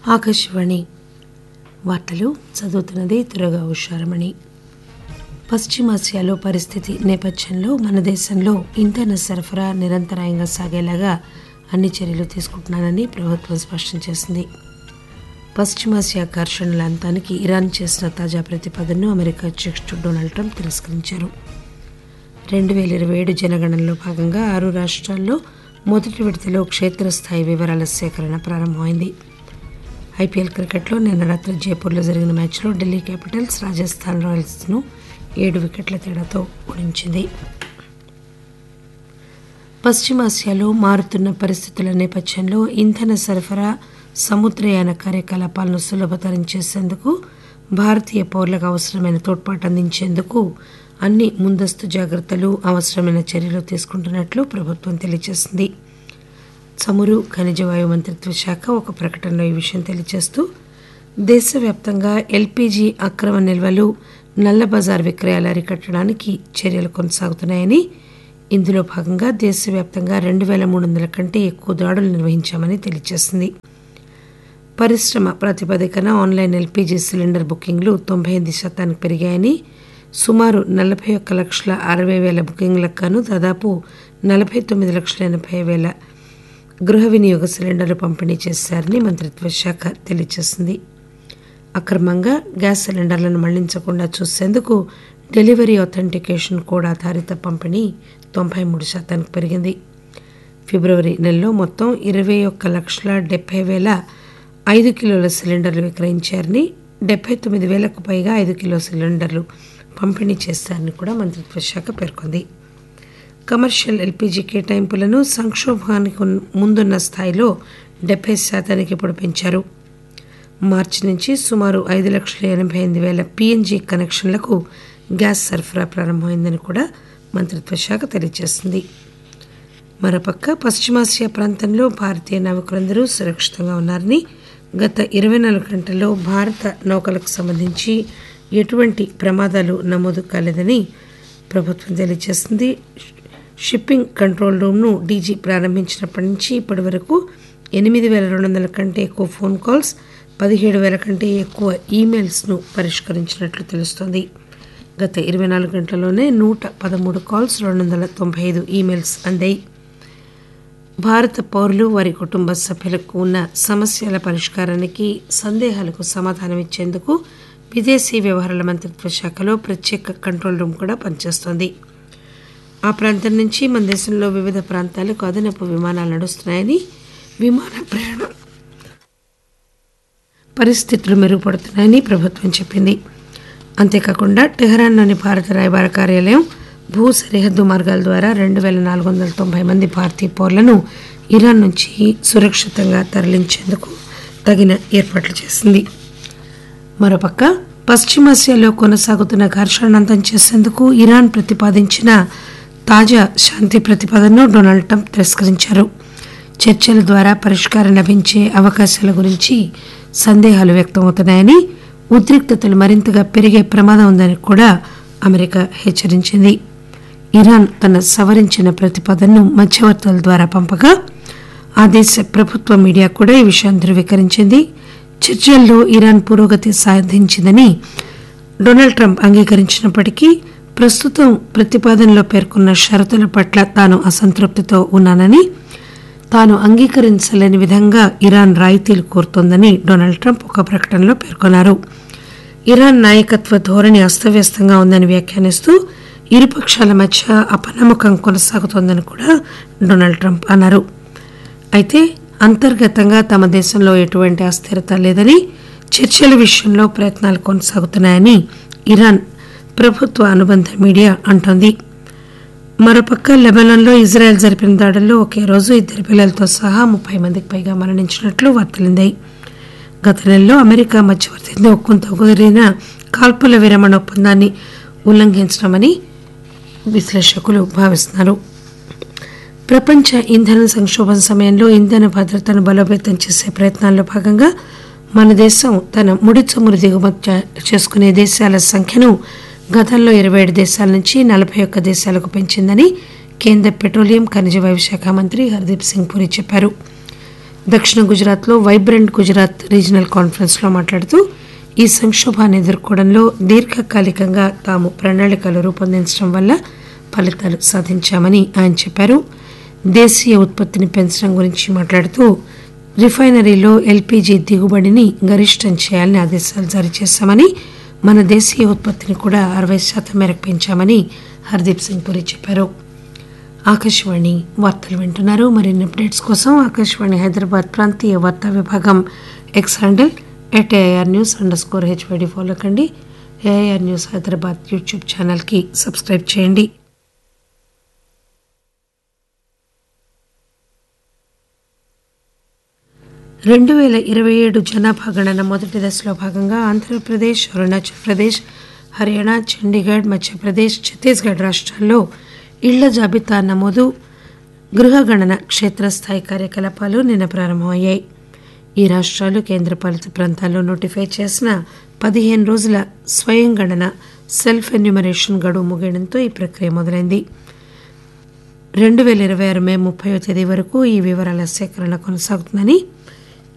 ఆకాశవాణి వార్తలు చదువుతున్నది తురగా ఉషారమణి పశ్చిమాసియాలో పరిస్థితి నేపథ్యంలో మన దేశంలో ఇంధన సరఫరా నిరంతరాయంగా సాగేలాగా అన్ని చర్యలు తీసుకుంటున్నానని ప్రభుత్వం స్పష్టం చేసింది పశ్చిమాసియా ఘర్షణల అంతానికి ఇరాన్ చేసిన తాజా ప్రతిపాదనను అమెరికా అధ్యక్షుడు డొనాల్డ్ ట్రంప్ తిరస్కరించారు రెండు వేల ఇరవై ఏడు జనగణనలో భాగంగా ఆరు రాష్ట్రాల్లో మొదటి విడతలో క్షేత్రస్థాయి వివరాల సేకరణ ప్రారంభమైంది ఐపీఎల్ క్రికెట్లో నిన్న రాత్రి జైపూర్లో జరిగిన మ్యాచ్లో ఢిల్లీ క్యాపిటల్స్ రాజస్థాన్ రాయల్స్ను ఏడు వికెట్ల తేడాతో ఓడించింది పశ్చిమాసియాలో మారుతున్న పరిస్థితుల నేపథ్యంలో ఇంధన సరఫరా సముద్రయాన కార్యకలాపాలను సులభతరం చేసేందుకు భారతీయ పౌరులకు అవసరమైన తోడ్పాటు అందించేందుకు అన్ని ముందస్తు జాగ్రత్తలు అవసరమైన చర్యలు తీసుకుంటున్నట్లు ప్రభుత్వం తెలియజేసింది చమురు ఖనిజ వాయు మంత్రిత్వ శాఖ ఒక ప్రకటనలో ఈ విషయం తెలియజేస్తూ దేశవ్యాప్తంగా ఎల్పీజీ అక్రమ నిల్వలు నల్ల బజార్ విక్రయాలు అరికట్టడానికి చర్యలు కొనసాగుతున్నాయని ఇందులో భాగంగా దేశవ్యాప్తంగా రెండు వేల మూడు వందల కంటే ఎక్కువ దాడులు నిర్వహించామని తెలియజేసింది పరిశ్రమ ప్రాతిపదికన ఆన్లైన్ ఎల్పీజీ సిలిండర్ బుకింగ్లు తొంభై ఎనిమిది శాతానికి పెరిగాయని సుమారు నలభై ఒక్క లక్షల అరవై వేల బుకింగ్లకు గాను దాదాపు నలభై తొమ్మిది లక్షల ఎనభై వేల గృహ వినియోగ సిలిండర్లు పంపిణీ చేశారని మంత్రిత్వ శాఖ తెలియజేసింది అక్రమంగా గ్యాస్ సిలిండర్లను మళ్లించకుండా చూసేందుకు డెలివరీ అథెంటికేషన్ కోడ్ ఆధారిత పంపిణీ తొంభై మూడు శాతానికి పెరిగింది ఫిబ్రవరి నెలలో మొత్తం ఇరవై ఒక్క లక్షల డెబ్బై వేల ఐదు కిలోల సిలిండర్లు విక్రయించారని డెబ్బై తొమ్మిది వేలకు పైగా ఐదు కిలో సిలిండర్లు పంపిణీ చేశారని కూడా మంత్రిత్వ శాఖ పేర్కొంది కమర్షియల్ ఎల్పీజీ కేటాయింపులను సంక్షోభానికి ముందున్న స్థాయిలో డెబ్బై శాతానికి ఇప్పుడు పెంచారు మార్చి నుంచి సుమారు ఐదు లక్షల ఎనభై ఎనిమిది వేల పీఎన్జీ కనెక్షన్లకు గ్యాస్ సరఫరా ప్రారంభమైందని కూడా మంత్రిత్వ శాఖ తెలియజేసింది మరోపక్క పశ్చిమాసియా ప్రాంతంలో భారతీయ నావికులందరూ సురక్షితంగా ఉన్నారని గత ఇరవై నాలుగు గంటల్లో భారత నౌకలకు సంబంధించి ఎటువంటి ప్రమాదాలు నమోదు కాలేదని ప్రభుత్వం తెలియజేసింది షిప్పింగ్ కంట్రోల్ రూమ్ను డీజీ ప్రారంభించినప్పటి నుంచి ఇప్పటి వరకు ఎనిమిది వేల రెండు వందల కంటే ఎక్కువ ఫోన్ కాల్స్ పదిహేడు వేల కంటే ఎక్కువ ఈమెయిల్స్ను పరిష్కరించినట్లు తెలుస్తోంది గత ఇరవై నాలుగు గంటల్లోనే నూట పదమూడు కాల్స్ రెండు వందల తొంభై ఐదు ఈమెయిల్స్ అందాయి భారత పౌరులు వారి కుటుంబ సభ్యులకు ఉన్న సమస్యల పరిష్కారానికి సందేహాలకు సమాధానం ఇచ్చేందుకు విదేశీ వ్యవహారాల మంత్రిత్వ శాఖలో ప్రత్యేక కంట్రోల్ రూమ్ కూడా పనిచేస్తోంది ఆ ప్రాంతం నుంచి మన దేశంలో వివిధ ప్రాంతాలకు అదనపు విమానాలు నడుస్తున్నాయని విమాన ప్రయాణం పరిస్థితులు మెరుగుపడుతున్నాయని ప్రభుత్వం చెప్పింది అంతేకాకుండా టెహరాన్లోని భారత రాయబార కార్యాలయం భూ సరిహద్దు మార్గాల ద్వారా రెండు వేల నాలుగు వందల తొంభై మంది భారతీయ పౌరులను ఇరాన్ నుంచి సురక్షితంగా తరలించేందుకు తగిన ఏర్పాట్లు చేసింది మరోపక్క పశ్చిమాసియాలో కొనసాగుతున్న ఘర్షణ అంతం చేసేందుకు ఇరాన్ ప్రతిపాదించిన తాజా శాంతి ప్రతిపాదనను డొనాల్డ్ ట్రంప్ తిరస్కరించారు చర్చల ద్వారా పరిష్కారం లభించే అవకాశాల గురించి సందేహాలు వ్యక్తమవుతున్నాయని ఉద్రిక్తతలు మరింతగా పెరిగే ప్రమాదం ఉందని కూడా అమెరికా హెచ్చరించింది ఇరాన్ తన సవరించిన ప్రతిపాదనను మధ్యవర్తుల ద్వారా పంపగా ఆ దేశ ప్రభుత్వ మీడియా కూడా ఈ విషయాన్ని ధృవీకరించింది చర్చల్లో ఇరాన్ పురోగతి సాధించిందని డొనాల్డ్ ట్రంప్ అంగీకరించినప్పటికీ ప్రస్తుతం ప్రతిపాదనలో పేర్కొన్న షరతుల పట్ల తాను అసంతృప్తితో ఉన్నానని తాను అంగీకరించలేని విధంగా ఇరాన్ రాయితీలు కోరుతోందని డొనాల్డ్ ట్రంప్ ఒక ప్రకటనలో పేర్కొన్నారు ఇరాన్ నాయకత్వ ధోరణి అస్తవ్యస్తంగా ఉందని వ్యాఖ్యానిస్తూ ఇరుపక్షాల మధ్య అపనమ్మకం కొనసాగుతోందని కూడా డొనాల్డ్ ట్రంప్ అన్నారు అయితే అంతర్గతంగా తమ దేశంలో ఎటువంటి అస్థిరత లేదని చర్చల విషయంలో ప్రయత్నాలు కొనసాగుతున్నాయని ఇరాన్ ప్రభుత్వ అనుబంధ మీడియా అంటోంది మరోపక్క లెబనాన్లో ఇజ్రాయెల్ జరిపిన దాడుల్లో ఒకే రోజు ఇద్దరు పిల్లలతో సహా ముప్పై మందికి పైగా మరణించినట్లు వార్తలుందాయి గత నెలలో అమెరికా మధ్యవర్తితో కొంత కుదిరిన కాల్పుల విరమణ ఒప్పందాన్ని ఉల్లంఘించడమని విశ్లేషకులు భావిస్తున్నారు ప్రపంచ ఇంధన సంక్షోభం సమయంలో ఇంధన భద్రతను బలోపేతం చేసే ప్రయత్నాల్లో భాగంగా మన దేశం తన ముడి చమురు దిగుమతి చేసుకునే దేశాల సంఖ్యను గతంలో ఇరవై ఏడు దేశాల నుంచి నలభై ఒక్క దేశాలకు పెంచిందని కేంద్ర పెట్రోలియం ఖనిజ వాయు శాఖ మంత్రి హర్దీప్ సింగ్ పురి చెప్పారు దక్షిణ గుజరాత్లో వైబ్రెంట్ గుజరాత్ రీజనల్ కాన్ఫరెన్స్లో మాట్లాడుతూ ఈ సంక్షోభాన్ని ఎదుర్కోవడంలో దీర్ఘకాలికంగా తాము ప్రణాళికలు రూపొందించడం వల్ల ఫలితాలు సాధించామని ఆయన చెప్పారు దేశీయ ఉత్పత్తిని పెంచడం గురించి మాట్లాడుతూ రిఫైనరీలో ఎల్పీజీ దిగుబడిని గరిష్టం చేయాలని ఆదేశాలు జారీ చేశామని మన దేశీయ ఉత్పత్తిని కూడా అరవై శాతం మేరకు పెంచామని హర్దీప్ సింగ్ పురి చెప్పారు ఆకాశవాణి వార్తలు వింటున్నారు మరిన్ని అప్డేట్స్ కోసం ఆకాశవాణి హైదరాబాద్ ప్రాంతీయ వార్తా విభాగం X handle at AIR news underscore HYD follow కండి ఏఐఆర్ న్యూస్ హైదరాబాద్ యూట్యూబ్ ఛానల్కి సబ్స్క్రైబ్ చేయండి రెండు వేల ఇరవై ఏడు జనాభా గణన మొదటి దశలో భాగంగా ఆంధ్రప్రదేశ్ అరుణాచల్ ప్రదేశ్ హర్యానా చండీగఢ్ మధ్యప్రదేశ్ ఛత్తీస్గఢ్ రాష్ట్రాల్లో ఇళ్ల జాబితా నమోదు గృహ గణన క్షేత్రస్థాయి కార్యకలాపాలు నిన్న ప్రారంభమయ్యాయి ఈ రాష్ట్రాలు కేంద్రపాలిత ప్రాంతాల్లో నోటిఫై చేసిన పదిహేను రోజుల స్వయం గణన సెల్ఫ్ ఎన్యూమరేషన్ గడువు ముగియడంతో ఈ ప్రక్రియ మొదలైంది రెండు వేల ఇరవై ఆరు మే ముప్పై తేదీ వరకు ఈ వివరాల సేకరణ కొనసాగుతుందని